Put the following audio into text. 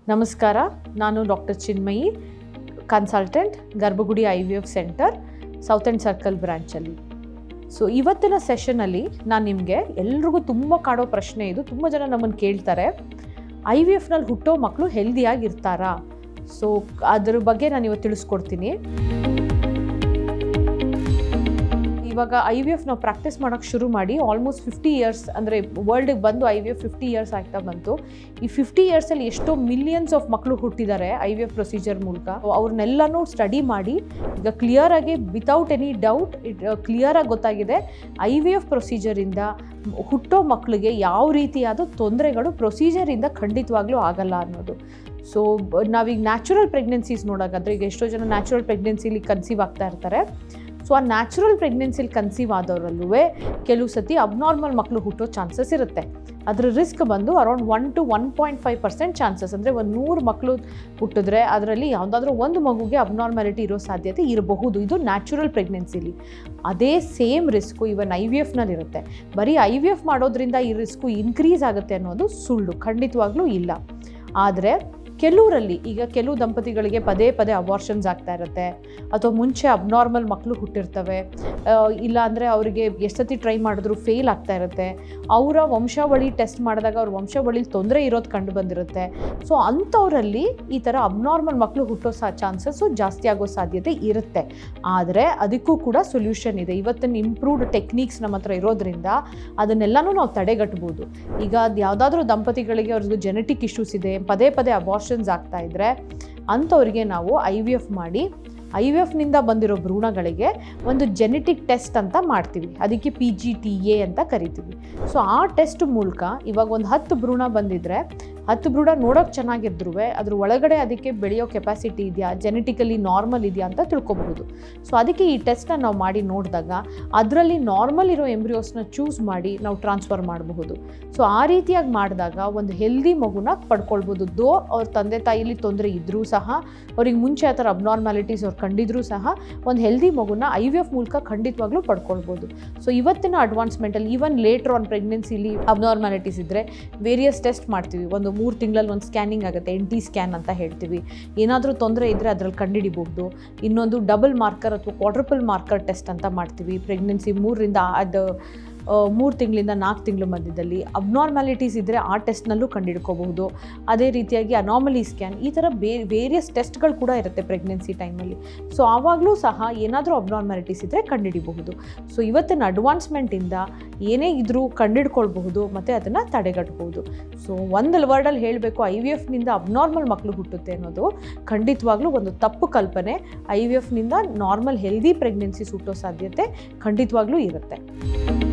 ನಮಸ್ಕಾರ ನಾನು doctor Chinmayi consultant Garbhagudi I V F centre South End Circle ಬ್ರ್ಯಾಂಚಲ್ಲಿ ಸೊ ಇವತ್ತಿನ ಸೆಷನಲ್ಲಿ ನಾನು ನಿಮಗೆ ಎಲ್ರಿಗೂ ತುಂಬ ಕಾಡೋ ಪ್ರಶ್ನೆ ಇದು ತುಂಬ ಜನ ನಮ್ಮನ್ನು ಕೇಳ್ತಾರೆ ಐ ವಿ ಎಫ್ನಲ್ಲಿ ಹುಟ್ಟೋ ಮಕ್ಕಳು ಹೆಲ್ದಿಯಾಗಿರ್ತಾರಾ ಸೊ ಅದ್ರ ಬಗ್ಗೆ ನಾನು ಇವತ್ತು ತಿಳಿಸ್ಕೊಡ್ತೀನಿ ಇವಾಗ ಐ ವಿ ಎಫ್ ನಾವು ಪ್ರಾಕ್ಟೀಸ್ ಮಾಡೋಕ್ಕೆ ಶುರು ಮಾಡಿ ಆಲ್ಮೋಸ್ಟ್ ಫಿಫ್ಟಿ ಇಯರ್ಸ್ ಅಂದರೆ ವರ್ಲ್ಡಿಗೆ ಬಂದು I V F fifty years ಆಗ್ತಾ ಬಂತು ಈ ಫಿಫ್ಟಿ ಇಯರ್ಸಲ್ಲಿ ಎಷ್ಟೋ ಮಿಲಿಯನ್ಸ್ ಆಫ್ ಮಕ್ಕಳು ಹುಟ್ಟಿದ್ದಾರೆ ಐ ವಿ ಎಫ್ ಪ್ರೊಸೀಜರ್ ಮೂಲಕ ಅವ್ರನ್ನೆಲ್ಲನೂ ಸ್ಟಡಿ ಮಾಡಿ ಈಗ ಕ್ಲಿಯರಾಗಿ ವಿತೌಟ್ ಎನಿ ಡೌಟ್ ಇಟ್ ಕ್ಲಿಯರಾಗಿ ಗೊತ್ತಾಗಿದೆ ಐ ವಿ ಎಫ್ ಪ್ರೊಸೀಜರಿಂದ ಹುಟ್ಟೋ ಮಕ್ಕಳಿಗೆ ಯಾವ ರೀತಿಯಾದ ತೊಂದರೆಗಳು ಪ್ರೊಸೀಜರಿಂದ ಖಂಡಿತವಾಗ್ಲೂ ಆಗಲ್ಲ ಅನ್ನೋದು ಸೊ ನಾವೀಗ ನ್ಯಾಚುರಲ್ ಪ್ರೆಗ್ನೆನ್ಸೀಸ್ ನೋಡೋಕ್ಕಾದ್ರೆ ಈಗ ಎಷ್ಟೋ ಜನ ನ್ಯಾಚುರಲ್ ಪ್ರೆಗ್ನೆನ್ಸಿಲಿ ಕನ್ಸೀವ್ ಆಗ್ತಾ ಇರ್ತಾರೆ ಸೊ ಆ ನ್ಯಾಚುರಲ್ ಪ್ರೆಗ್ನೆನ್ಸಿಲಿ ಕನ್ಸೀವ್ ಆದವರಲ್ಲೂ ಕೆಲವು ಸತಿ ಅಬ್ನಾರ್ಮಲ್ ಮಕ್ಕಳು ಹುಟ್ಟೋ ಚಾನ್ಸಸ್ ಇರುತ್ತೆ ಅದರ ರಿಸ್ಕ್ ಬಂದು around one to one point five percent chances ಅಂದರೆ ಒಂದು ನೂರು ಮಕ್ಕಳು ಹುಟ್ಟಿದ್ರೆ ಅದರಲ್ಲಿ ಯಾವುದಾದ್ರೂ ಒಂದು ಮಗುಗೆ ಅಬ್ನಾರ್ಮಾಲಿಟಿ ಇರೋ ಸಾಧ್ಯತೆ ಇರಬಹುದು ಇದು ನ್ಯಾಚುರಲ್ ಪ್ರೆಗ್ನೆನ್ಸಿಲಿ ಅದೇ same risk even I V ಎಫ್ನಲ್ಲಿ ಇರುತ್ತೆ ಬರೀ ಐ ವಿ ಎಫ್ ಮಾಡೋದ್ರಿಂದ ಈ ರಿಸ್ಕು ಇನ್ಕ್ರೀಸ್ ಆಗುತ್ತೆ ಅನ್ನೋದು ಸುಳ್ಳು ಖಂಡಿತವಾಗ್ಲೂ ಇಲ್ಲ ಆದರೆ ಕೆಲವರಲ್ಲಿ ಈಗ ಕೆಲವು ದಂಪತಿಗಳಿಗೆ ಪದೇ ಪದೇ ಅಬಾರ್ಷನ್ಸ್ ಆಗ್ತಾ ಇರುತ್ತೆ ಅಥವಾ ಮುಂಚೆ ಅಬ್ನಾರ್ಮಲ್ ಮಕ್ಕಳು ಹುಟ್ಟಿರ್ತವೆ ಇಲ್ಲ ಅಂದರೆ ಅವರಿಗೆ ಎಷ್ಟು ಸತಿ ಟ್ರೈ ಮಾಡಿದ್ರು ಫೇಲ್ ಆಗ್ತಾ ಇರುತ್ತೆ ಅವರ ವಂಶಾವಳಿ ಟೆಸ್ಟ್ ಮಾಡಿದಾಗ ಅವ್ರ ವಂಶಾವಳಿಲಿ ತೊಂದರೆ ಇರೋದು ಕಂಡು ಬಂದಿರುತ್ತೆ ಸೊ ಅಂಥವರಲ್ಲಿ ಈ ಥರ ಅಬ್ನಾರ್ಮಲ್ ಮಕ್ಕಳು ಹುಟ್ಟೋ ಸಾ ಚಾನ್ಸಸ್ಸು ಜಾಸ್ತಿ ಆಗೋ ಸಾಧ್ಯತೆ ಇರುತ್ತೆ ಆದರೆ ಅದಕ್ಕೂ ಕೂಡ ಸೊಲ್ಯೂಷನ್ ಇದೆ ಇವತ್ತಿನ ಇಂಪ್ರೂವ್ಡ್ ಟೆಕ್ನಿಕ್ಸ್ ನಮ್ಮ ಹತ್ರ ಇರೋದ್ರಿಂದ ಅದನ್ನೆಲ್ಲನೂ ನಾವು ತಡೆಗಟ್ಬೋದು ಈಗ ಅದು ಯಾವುದಾದ್ರೂ ದಂಪತಿಗಳಿಗೆ ಅವ್ರದ್ದು ಜೆನೆಟಿಕ್ ಇಶ್ಯೂಸ್ ಇದೆ ಪದೇ ಪದೇ ಅಬಾರ್ಷನ್ಸ್ ಆಗ್ತಾ ಇದ್ದರೆ ಅಂಥವ್ರಿಗೆ ನಾವು ಐ ವಿ ಎಫ್ ಮಾಡಿ ಐ ವಿ ಎಫ್ನಿಂದ ಬಂದಿರೋ ಭ್ರೂಣಗಳಿಗೆ ಒಂದು ಜೆನೆಟಿಕ್ ಟೆಸ್ಟ್ ಅಂತ ಮಾಡ್ತೀವಿ ಅದಕ್ಕೆ ಪಿ ಜಿ ಟಿ ಎ ಅಂತ ಕರಿತೀವಿ ಸೊ ಆ ಟೆಸ್ಟ್ ಮೂಲಕ ಇವಾಗ ಒಂದು ಹತ್ತು ಭ್ರೂಣ ಬಂದಿದ್ದರೆ ಹತ್ತು ಭ್ರೂಣ ನೋಡೋಕೆ ಚೆನ್ನಾಗಿದ್ರು ಅದ್ರ ಒಳಗಡೆ ಅದಕ್ಕೆ ಬೆಳೆಯೋ ಕೆಪಾಸಿಟಿ ಇದೆಯಾ ಜೆನೆಟಿಕಲಿ ನಾರ್ಮಲ್ ಇದೆಯಾ ಅಂತ ತಿಳ್ಕೊಬಹುದು ಸೊ ಅದಕ್ಕೆ ಈ ಟೆಸ್ಟ್ನ ನಾವು ಮಾಡಿ ನೋಡಿದಾಗ ಅದರಲ್ಲಿ ನಾರ್ಮಲ್ ಇರೋ ಎಂಬ್ರಿಯೋಸ್ನ ಚೂಸ್ ಮಾಡಿ ನಾವು ಟ್ರಾನ್ಸ್ಫರ್ ಮಾಡಬಹುದು ಸೊ ಆ ರೀತಿಯಾಗಿ ಮಾಡಿದಾಗ ಒಂದು ಹೆಲ್ದಿ ಮಗುನ ಪಡ್ಕೊಳ್ಬೋದು ದೋ ಅವ್ರ ತಂದೆ ತಾಯಿಲಿ ತೊಂದರೆ ಇದ್ದರೂ ಸಹ ಅವ್ರಿಗೆ ಮುಂಚೆ ಆ ಥರ ಅಬ್ನಾರ್ಮ್ಯಾಲಿಟೀಸ್ ಅವ್ರು ಕಂಡಿದ್ರೂ ಸಹ ಒಂದು ಹೆಲ್ದಿ ಮಗುನ ಐ ವಿ ಎಫ್ ಮೂಲಕ ಖಂಡಿತವಾಗ್ಲೂ ಪಡ್ಕೊಳ್ಬೋದು ಸೊ ಇವತ್ತಿನ ಅಡ್ವಾನ್ಸ್ಮೆಂಟಲ್ಲಿ ಈವನ್ ಲೇಟ್ರ್ ಆನ್ ಪ್ರೆಗ್ನೆನ್ಸಿಲಿ ಅಬ್ನಾರ್ಮ್ಯಾಲಿಟೀಸ್ ಇದ್ದರೆ ವೇರಿಯಸ್ ಟೆಸ್ಟ್ ಮಾಡ್ತೀವಿ ಒಂದು ಮೂರು ತಿಂಗಳಲ್ಲಿ ಒಂದು ಸ್ಕ್ಯಾನಿಂಗ್ ಆಗುತ್ತೆ ಎನ್ ಟಿ ಸ್ಕ್ಯಾನ್ ಅಂತ ಹೇಳ್ತೀವಿ ಏನಾದರೂ ತೊಂದರೆ ಇದ್ದರೆ ಅದರಲ್ಲಿ ಕಂಡುಹಿಡಿಬಹುದು ಇನ್ನೊಂದು ಡಬಲ್ ಮಾರ್ಕರ್ ಅಥವಾ ಕ್ವಾಡ್ರಪಲ್ ಮಾರ್ಕರ್ ಟೆಸ್ಟ್ ಅಂತ ಮಾಡ್ತೀವಿ ಪ್ರೆಗ್ನೆನ್ಸಿ ಮೂರರಿಂದ ಅದು ಮೂರು ತಿಂಗಳಿಂದ ನಾಲ್ಕು ತಿಂಗಳ ಮಧ್ಯದಲ್ಲಿ ಅಬ್ನಾರ್ಮ್ಯಾಲಿಟೀಸ್ ಇದ್ದರೆ ಆ ಟೆಸ್ಟ್ನಲ್ಲೂ ಕಂಡುಹಿಡ್ಕೋಬಹುದು ಅದೇ ರೀತಿಯಾಗಿ ಅನಾಮಲಿ ಸ್ಕ್ಯಾನ್ ಈ ಥರ ಬೇ ವೇರಿಯಸ್ ಟೆಸ್ಟ್ಗಳು ಕೂಡ ಇರುತ್ತೆ ಪ್ರೆಗ್ನೆನ್ಸಿ ಟೈಮಲ್ಲಿ ಸೊ ಆವಾಗಲೂ ಸಹ ಏನಾದರೂ ಅಬ್ನಾರ್ಮ್ಯಾಲಿಟೀಸ್ ಇದ್ದರೆ ಕಂಡುಹಿಡಿಬಹುದು ಸೊ ಇವತ್ತಿನ ಅಡ್ವಾನ್ಸ್ಮೆಂಟಿಂದ ಏನೇ ಇದ್ರೂ ಕಂಡುಹಿಡ್ಕೊಳ್ಬಹುದು ಮತ್ತು ಅದನ್ನು ತಡೆಗಟ್ಟಬಹುದು ಸೊ ಒಂದು ವರ್ಡಲ್ಲಿ ಹೇಳಬೇಕು ಐ ವಿ ಎಫ್ನಿಂದ ಅಬ್ನಾರ್ಮಲ್ ಮಕ್ಕಳು ಹುಟ್ಟುತ್ತೆ ಅನ್ನೋದು ಖಂಡಿತವಾಗ್ಲೂ ಒಂದು ತಪ್ಪು ಕಲ್ಪನೆ ಐ ವಿ ಎಫ್ನಿಂದ ನಾರ್ಮಲ್ ಹೆಲ್ದಿ ಪ್ರೆಗ್ನೆನ್ಸೀಸ್ ಹುಟ್ಟೋ ಸಾಧ್ಯತೆ ಖಂಡಿತವಾಗ್ಲೂ ಇರುತ್ತೆ